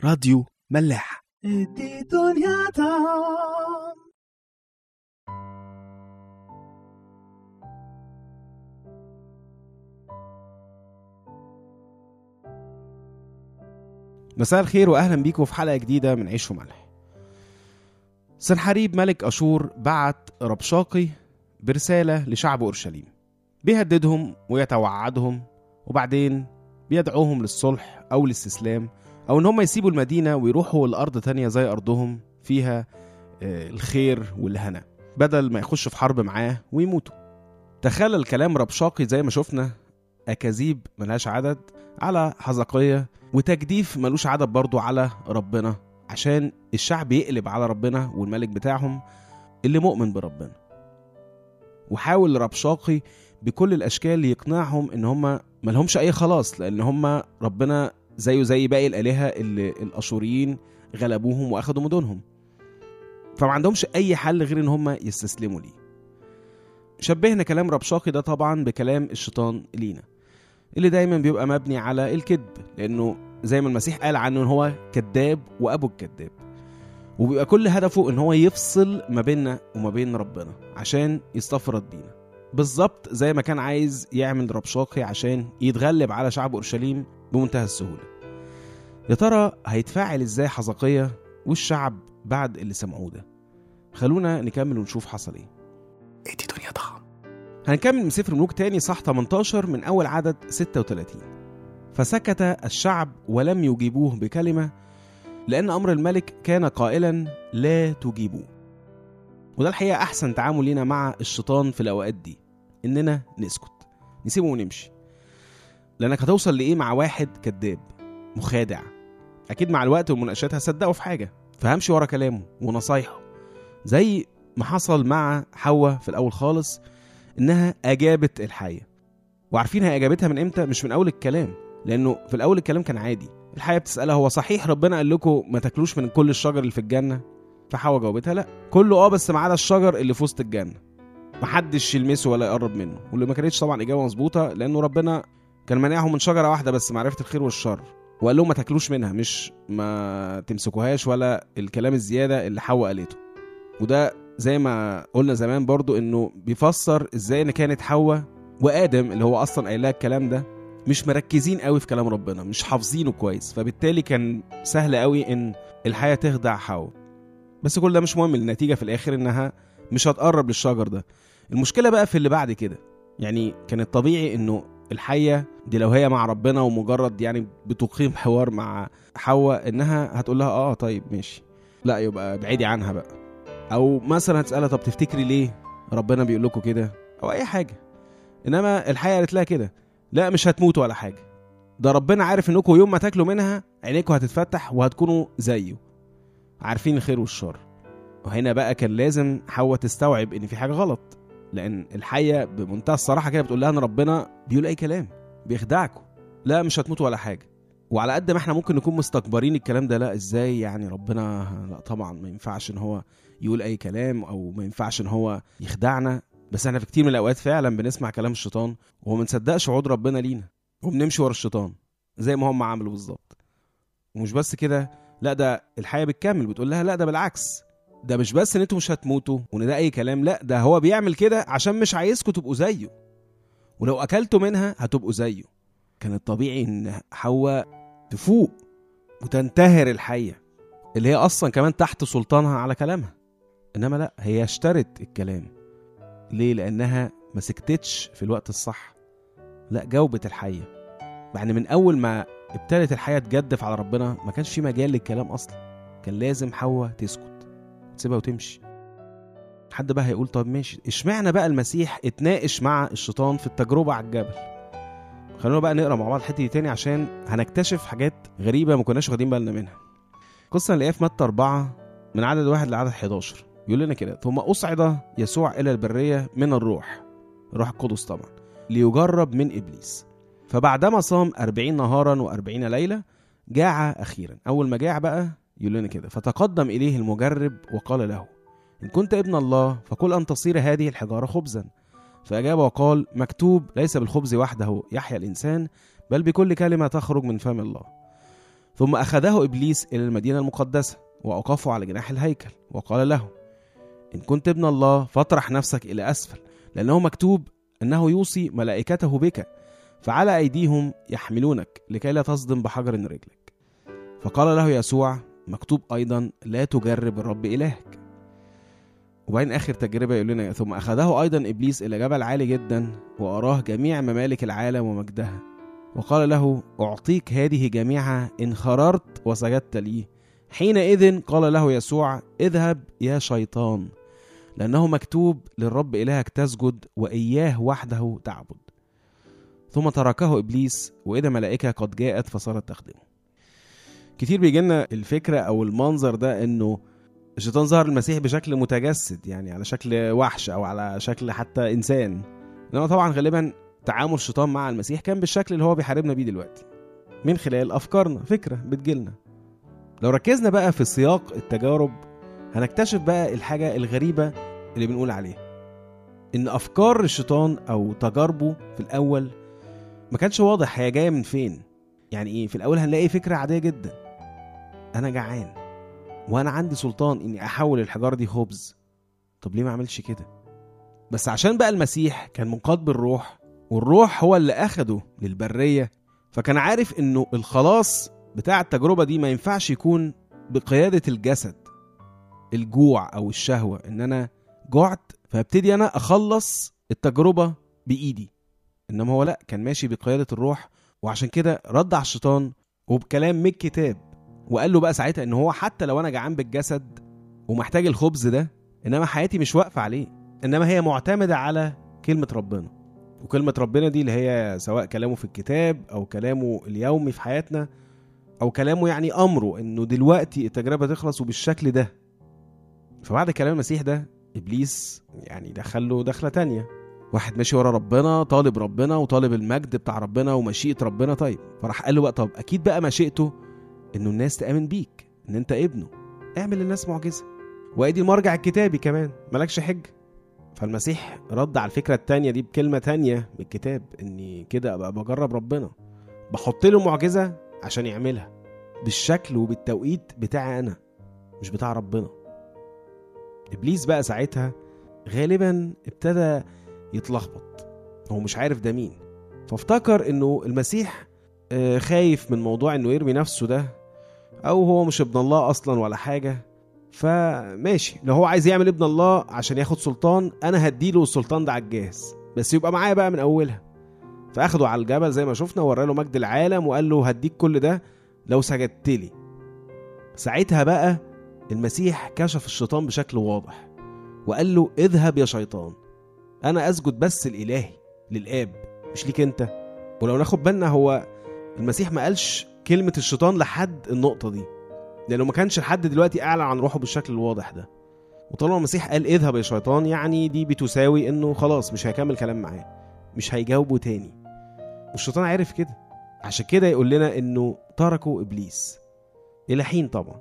راديو ملاح ادي دنيا دام مساء الخير واهلا بيكم في حلقه جديده من عيش وملح سنحريب ملك اشور بعت ربشاقي برساله لشعب اورشليم بيهددهم ويتوعدهم وبعدين بيدعوهم للصلح او الاستسلام او ان هم يسيبوا المدينه ويروحوا لارض تانية زي ارضهم فيها آه، الخير والهنا بدل ما يخشوا في حرب معاه ويموتوا تخلل كلام ربشاقي زي ما شفنا اكاذيب ملهاش عدد على حزقية وتجديف ملوش عدد برضو على ربنا عشان الشعب يقلب على ربنا والملك بتاعهم اللي مؤمن بربنا وحاول ربشاقي بكل الاشكال يقنعهم ان هم ملهمش اي خلاص لان هم ربنا زيه زي باقي الالهه اللي الاشوريين غلبوهم واخدوا مدنهم فما عندهمش اي حل غير ان هم يستسلموا ليه شبهنا كلام ربشاقي ده طبعا بكلام الشيطان لينا اللي دايما بيبقى مبني على الكذب لانه زي ما المسيح قال عنه ان هو كذاب وابو الكذاب وبيبقى كل هدفه ان هو يفصل ما بيننا وما بين ربنا عشان يستفرد بينا بالظبط زي ما كان عايز يعمل ربشاقي عشان يتغلب على شعب اورشليم بمنتهى السهوله يا ترى هيتفاعل ازاي حزقية والشعب بعد اللي سمعوه ده خلونا نكمل ونشوف حصل ايه ادي دنيا دام هنكمل من سفر ملوك تاني صح 18 من أول عدد 36 فسكت الشعب ولم يجيبوه بكلمة لأن أمر الملك كان قائلا لا تجيبوه وده الحقيقة أحسن تعامل لينا مع الشيطان في الأوقات دي إننا نسكت نسيبه ونمشي لأنك هتوصل لإيه مع واحد كذاب مخادع أكيد مع الوقت والمناقشات هصدقه في حاجة فهمشي ورا كلامه ونصايحه زي ما حصل مع حواء في الأول خالص انها اجابت الحيه وعارفين هي اجابتها من امتى مش من اول الكلام لانه في الاول الكلام كان عادي الحيه بتسالها هو صحيح ربنا قال لكم ما تاكلوش من كل الشجر اللي في الجنه فحواء جاوبتها لا كله اه بس ما عدا الشجر اللي في وسط الجنه محدش يلمسه ولا يقرب منه واللي ما كانتش طبعا اجابه مظبوطه لانه ربنا كان مانعهم من شجره واحده بس معرفه الخير والشر وقال لهم ما تاكلوش منها مش ما تمسكوهاش ولا الكلام الزياده اللي حواء قالته وده زي ما قلنا زمان برضو انه بيفسر ازاي ان كانت حواء وادم اللي هو اصلا قايل لها الكلام ده مش مركزين قوي في كلام ربنا مش حافظينه كويس فبالتالي كان سهل قوي ان الحياه تخدع حواء بس كل ده مش مهم النتيجه في الاخر انها مش هتقرب للشجر ده المشكله بقى في اللي بعد كده يعني كان الطبيعي انه الحيه دي لو هي مع ربنا ومجرد يعني بتقيم حوار مع حواء انها هتقول لها اه طيب ماشي لا يبقى بعيدي عنها بقى او مثلا هتسالها طب تفتكري ليه ربنا بيقول لكم كده او اي حاجه انما الحقيقه قالت لها كده لا مش هتموتوا ولا حاجه ده ربنا عارف انكم يوم ما تاكلوا منها عينيكم هتتفتح وهتكونوا زيه عارفين الخير والشر وهنا بقى كان لازم حواء تستوعب ان في حاجه غلط لان الحيه بمنتهى الصراحه كده بتقول لها ان ربنا بيقول اي كلام بيخدعكم لا مش هتموتوا ولا حاجه وعلى قد ما احنا ممكن نكون مستكبرين الكلام ده لا ازاي يعني ربنا لا طبعا ما ينفعش ان هو يقول اي كلام او ما ينفعش ان هو يخدعنا بس احنا في كتير من الاوقات فعلا بنسمع كلام الشيطان وما بنصدقش وعود ربنا لينا وبنمشي ورا الشيطان زي ما هم عملوا بالظبط ومش بس كده لا ده الحياه بتكمل بتقول لها لا ده بالعكس ده مش بس ان انتوا مش هتموتوا وان ده اي كلام لا ده هو بيعمل كده عشان مش عايزكم تبقوا زيه ولو اكلتوا منها هتبقوا زيه كان الطبيعي ان حواء تفوق وتنتهر الحيه اللي هي اصلا كمان تحت سلطانها على كلامها انما لا هي اشترت الكلام ليه لانها ما سكتتش في الوقت الصح لا جاوبت الحيه يعني من اول ما ابتدت الحيه تجدف على ربنا ما كانش في مجال للكلام اصلا كان لازم حواء تسكت تسيبها وتمشي حد بقى هيقول طب ماشي اشمعنى بقى المسيح اتناقش مع الشيطان في التجربه على الجبل خلونا بقى نقرا مع بعض الحته دي تاني عشان هنكتشف حاجات غريبه ما كناش واخدين بالنا منها قصه نلاقيها في متى 4 من عدد واحد لعدد 11 يقول لنا كده ثم أصعد يسوع إلى البرية من الروح الروح القدس طبعا ليجرب من إبليس فبعدما صام أربعين نهارا وأربعين ليلة جاع أخيرا أول ما جاع بقى يقول لنا كده فتقدم إليه المجرب وقال له إن كنت ابن الله فقل أن تصير هذه الحجارة خبزا فأجاب وقال مكتوب ليس بالخبز وحده يحيا الإنسان بل بكل كلمة تخرج من فم الله ثم أخذه إبليس إلى المدينة المقدسة وأوقفه على جناح الهيكل وقال له إن كنت ابن الله فاطرح نفسك إلى أسفل لأنه مكتوب أنه يوصي ملائكته بك فعلى أيديهم يحملونك لكي لا تصدم بحجر رجلك فقال له يسوع مكتوب أيضا لا تجرب الرب إلهك وبعدين آخر تجربة يقول لنا ثم أخذه أيضا إبليس إلى جبل عالي جدا وأراه جميع ممالك العالم ومجدها وقال له أعطيك هذه جميعها إن خررت وسجدت لي حينئذ قال له يسوع اذهب يا شيطان لأنه مكتوب للرب إلهك تسجد وإياه وحده تعبد ثم تركه إبليس وإذا ملائكة قد جاءت فصارت تخدمه كتير بيجي لنا الفكرة أو المنظر ده إنه الشيطان ظهر المسيح بشكل متجسد يعني على شكل وحش أو على شكل حتى إنسان إنما طبعا غالبا تعامل الشيطان مع المسيح كان بالشكل اللي هو بيحاربنا بيه دلوقتي من خلال أفكارنا فكرة بتجيلنا لو ركزنا بقى في سياق التجارب هنكتشف بقى الحاجة الغريبة اللي بنقول عليها إن أفكار الشيطان أو تجاربه في الأول ما كانش واضح هي جاية من فين يعني إيه في الأول هنلاقي فكرة عادية جدا أنا جعان وأنا عندي سلطان إني أحول الحجارة دي خبز طب ليه ما أعملش كده بس عشان بقى المسيح كان منقاد بالروح والروح هو اللي أخده للبرية فكان عارف إنه الخلاص بتاع التجربة دي ما ينفعش يكون بقيادة الجسد الجوع أو الشهوة إن أنا جعت فابتدي أنا أخلص التجربة بإيدي إنما هو لأ كان ماشي بقيادة الروح وعشان كده رد على الشيطان وبكلام من الكتاب وقال له بقى ساعتها إن هو حتى لو أنا جعان بالجسد ومحتاج الخبز ده إنما حياتي مش واقفة عليه إنما هي معتمدة على كلمة ربنا وكلمة ربنا دي اللي هي سواء كلامه في الكتاب أو كلامه اليومي في حياتنا او كلامه يعني امره انه دلوقتي التجربه تخلص وبالشكل ده فبعد كلام المسيح ده ابليس يعني دخل له دخله تانية واحد ماشي ورا ربنا طالب ربنا وطالب المجد بتاع ربنا ومشيئه ربنا طيب فراح قال له بقى طب اكيد بقى مشيئته انه الناس تامن بيك ان انت ابنه اعمل للناس معجزه وادي المرجع الكتابي كمان مالكش حج فالمسيح رد على الفكره التانية دي بكلمه تانية من الكتاب اني كده ابقى بجرب ربنا بحط له معجزه عشان يعملها بالشكل وبالتوقيت بتاعي انا مش بتاع ربنا ابليس بقى ساعتها غالبا ابتدى يتلخبط هو مش عارف ده مين فافتكر انه المسيح آه، خايف من موضوع انه يرمي نفسه ده او هو مش ابن الله اصلا ولا حاجه فماشي لو هو عايز يعمل ابن الله عشان ياخد سلطان انا هديله السلطان ده على الجاهز بس يبقى معايا بقى من اولها فاخده على الجبل زي ما شفنا وورى له مجد العالم وقال له هديك كل ده لو سجدت لي ساعتها بقى المسيح كشف الشيطان بشكل واضح وقال له اذهب يا شيطان انا اسجد بس الالهي للاب مش ليك انت ولو ناخد بالنا هو المسيح ما قالش كلمة الشيطان لحد النقطة دي لأنه ما كانش لحد دلوقتي أعلن عن روحه بالشكل الواضح ده وطالما المسيح قال اذهب يا شيطان يعني دي بتساوي انه خلاص مش هيكمل كلام معاه مش هيجاوبه تاني والشيطان عارف كده عشان كده يقول لنا انه تركوا ابليس الى حين طبعا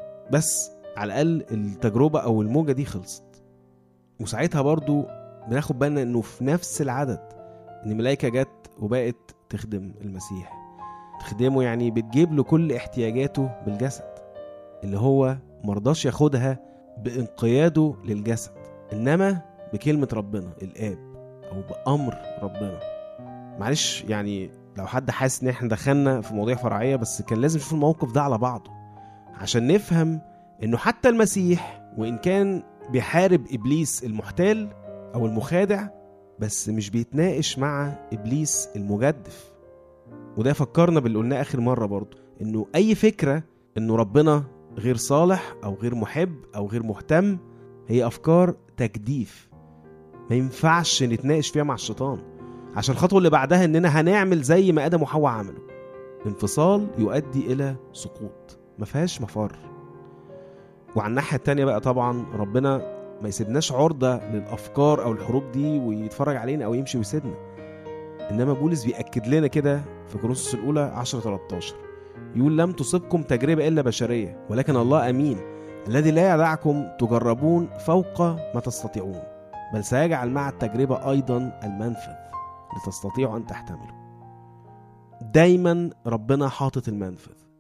بس على الاقل التجربه او الموجه دي خلصت وساعتها برضو بناخد بالنا انه في نفس العدد ان الملائكه جت وبقت تخدم المسيح تخدمه يعني بتجيب له كل احتياجاته بالجسد اللي هو مرضاش ياخدها بانقياده للجسد انما بكلمه ربنا الاب او بامر ربنا معلش يعني لو حد حاسس ان احنا دخلنا في مواضيع فرعيه بس كان لازم نشوف الموقف ده على بعضه عشان نفهم انه حتى المسيح وان كان بيحارب ابليس المحتال او المخادع بس مش بيتناقش مع ابليس المجدف وده فكرنا باللي قلناه اخر مره برضه انه اي فكره انه ربنا غير صالح او غير محب او غير مهتم هي افكار تجديف ما ينفعش نتناقش فيها مع الشيطان عشان الخطوه اللي بعدها اننا هنعمل زي ما ادم وحواء عملوا انفصال يؤدي الى سقوط ما فيهاش مفر وعلى الناحيه التانية بقى طبعا ربنا ما يسيبناش عرضه للافكار او الحروب دي ويتفرج علينا او يمشي ويسيبنا انما بولس بياكد لنا كده في كورنثوس الاولى 10 13 يقول لم تصبكم تجربه الا بشريه ولكن الله امين الذي لا يدعكم تجربون فوق ما تستطيعون بل سيجعل مع التجربه ايضا المنفذ لتستطيعوا ان تحتملوا دايما ربنا حاطط المنفذ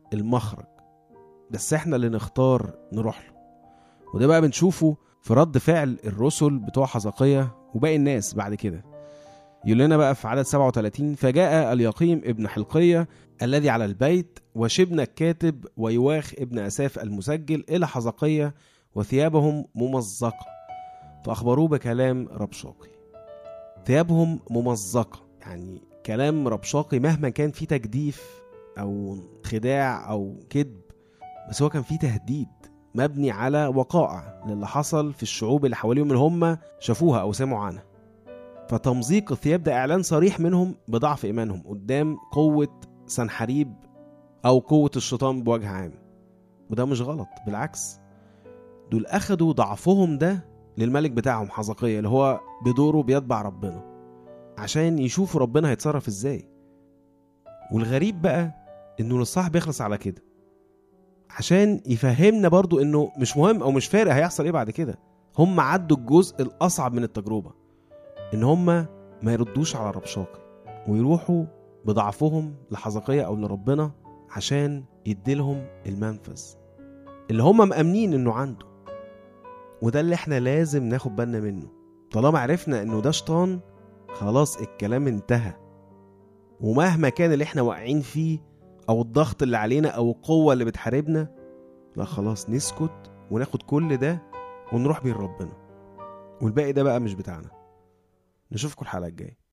المخرج بس احنا اللي نختار نروح له وده بقى بنشوفه في رد فعل الرسل بتوع حزقية وباقي الناس بعد كده يقول لنا بقى في عدد 37 فجاء اليقيم ابن حلقية الذي على البيت وشبنا الكاتب ويواخ ابن أساف المسجل إلى حزقية وثيابهم ممزقة فأخبروه بكلام ربشاقي ثيابهم ممزقة يعني كلام ربشاقي مهما كان فيه تجديف أو خداع أو كذب بس هو كان فيه تهديد مبني على وقائع للي حصل في الشعوب اللي حواليهم اللي هم شافوها أو سمعوا عنها فتمزيق الثياب ده إعلان صريح منهم بضعف إيمانهم قدام قوة سنحريب أو قوة الشيطان بوجه عام وده مش غلط بالعكس دول أخدوا ضعفهم ده للملك بتاعهم حزقية اللي هو بدوره بيتبع ربنا عشان يشوفوا ربنا هيتصرف ازاي والغريب بقى انه الصح بيخلص على كده عشان يفهمنا برضو انه مش مهم او مش فارق هيحصل ايه بعد كده هم عدوا الجزء الاصعب من التجربة ان هم ما يردوش على ربشاقي ويروحوا بضعفهم لحزقية او لربنا عشان يديلهم المنفذ اللي هم مأمنين انه عنده وده اللي احنا لازم ناخد بالنا منه طالما عرفنا انه ده شيطان خلاص الكلام انتهى ومهما كان اللي احنا واقعين فيه او الضغط اللي علينا او القوة اللي بتحاربنا لا خلاص نسكت وناخد كل ده ونروح بيه لربنا والباقي ده بقى مش بتاعنا نشوفكم الحلقة الجاية